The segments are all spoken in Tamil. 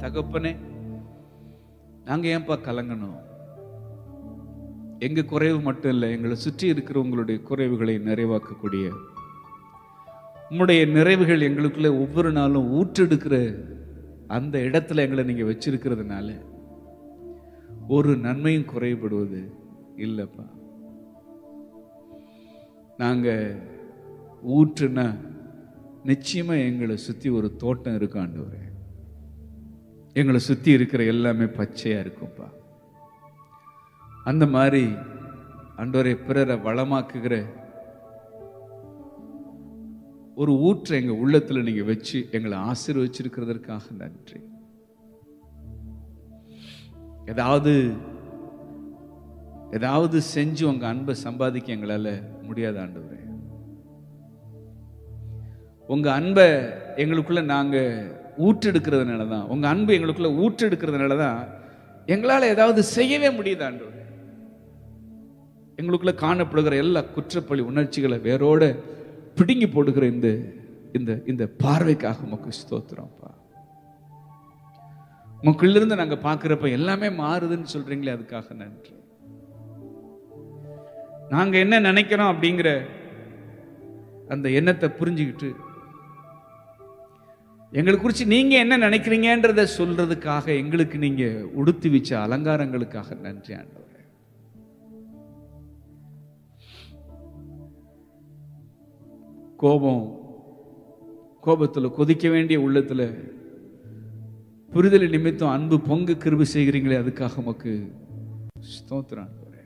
தகப்பனே நாங்க ஏன்பா கலங்கணும் எங்க குறைவு மட்டும் இல்லை எங்களை சுற்றி இருக்கிற உங்களுடைய குறைவுகளை நிறைவாக்கக்கூடிய உம்முடைய நிறைவுகள் எங்களுக்குள்ள ஒவ்வொரு நாளும் ஊற்றெடுக்கிற அந்த இடத்துல எங்களை நீங்க வச்சிருக்கிறதுனால ஒரு நன்மையும் குறைபடுவது இல்லைப்பா நாங்க ஊற்றுனா நிச்சயமா எங்களை சுத்தி ஒரு தோட்டம் இருக்கு ஆண்டவரே எங்களை சுத்தி இருக்கிற எல்லாமே பச்சையா இருக்கும்ப்பா அந்த மாதிரி ஆண்டவரே பிறரை வளமாக்குகிற ஒரு ஊற்றை எங்க உள்ளத்துல நீங்க வச்சு எங்களை ஆசீர்வச்சிருக்கிறதற்காக நன்றி ஏதாவது ஏதாவது செஞ்சு உங்க அன்பை சம்பாதிக்க எங்களால முடியாத ஆண்டவரே உங்க அன்பை எங்களுக்குள்ள நாங்க ஊற்றெடுக்கிறதுனால தான் உங்க அன்பு எங்களுக்குள்ள ஊற்றெடுக்கிறதுனால தான் எங்களால ஏதாவது செய்யவே முடியுது ஆண்டவரே எங்களுக்குள்ள காணப்படுகிற எல்லா குற்றப்பழி உணர்ச்சிகளை வேரோட பிடுங்கி போடுகிற இந்த இந்த இந்த பார்வைக்காக உமக்கு ஸ்தோத்திரம்ப்பா உங்களுக்கிருந்து நாங்க பார்க்கிறப்ப எல்லாமே மாறுதுன்னு சொல்றீங்களே அதுக்காக நன்றி நாங்க என்ன நினைக்கிறோம் அப்படிங்கிற அந்த எண்ணத்தை புரிஞ்சுக்கிட்டு எங்களை குறித்து நீங்க என்ன நினைக்கிறீங்கன்றத சொல்றதுக்காக எங்களுக்கு நீங்க உடுத்தி வச்ச அலங்காரங்களுக்காக நன்றி ஆண்டவரே கோபம் கோபத்துல கொதிக்க வேண்டிய உள்ளத்துல புரிதல் நிமித்தம் அன்பு பொங்கு கிருபி செய்கிறீங்களே அதுக்காக உமக்கு ஸ்தோத்திரம் ஆண்டவரே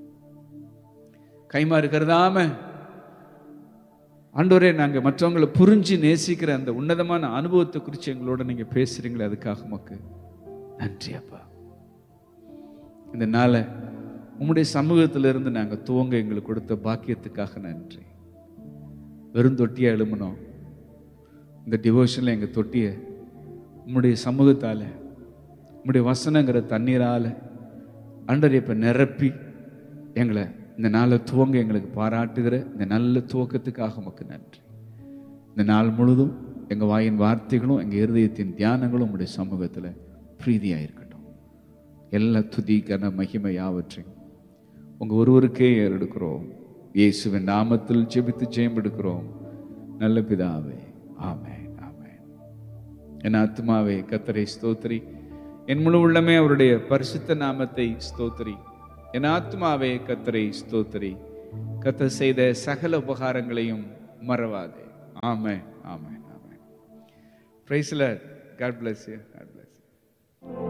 கைமாறு கருதாம ஆண்டவரே நாங்க மற்றவங்களை புரிஞ்சு நேசிக்கிற அந்த உன்னதமான அனுபவத்தை குறித்து எங்களோட நீங்க பேசுறீங்களே அதுக்காக உமக்கு நன்றி அப்பா இந்த நாளை உம்முடைய சமூகத்திலிருந்து நாங்க துவங்க எங்களுக்கு கொடுத்த பாக்கியத்துக்காக நன்றி வெறும் தொட்டியா எழுமணும் இந்த டிவோஷனில் எங்கள் தொட்டியை உம்முடைய சமூகத்தால் உம்முடைய வசனங்கிற தண்ணீரால் ஆண்டவர் இப்போ நிரப்பி எங்களை இந்த நாளை துவங்க எங்களுக்கு பாராட்டுகிற இந்த நல்ல துவக்கத்துக்காக உமக்கு நன்றி இந்த நாள் முழுதும் எங்கள் வாயின் வார்த்தைகளும் எங்கள் இருதயத்தின் தியானங்களும் உம்முடைய சமூகத்தில் பிரீதியாக இருக்கட்டும் எல்லா துதி கன மகிமை யாவற்றையும் உங்கள் ஒருவருக்கே ஏறெடுக்கிறோம் இயேசுவின் நாமத்தில் ஜெபித்து ஜெயம் எடுக்கிறோம் நல்ல பிதாவே ஆமென் ஆமென் என் ஆத்மாவே கத்தரை ஸ்தோத்திரி என் முழு உள்ளமே அவருடைய பரிசுத்த நாமத்தை ஸ்தோத்திரி என் ஆத்மாவே கத்தரை ஸ்தோத்திரி கத்தர் செய்த சகல உபகாரங்களையும் மறவாதே ஆமென் ஆமென் ஆமென் பிரைஸ்ல God bless you God plus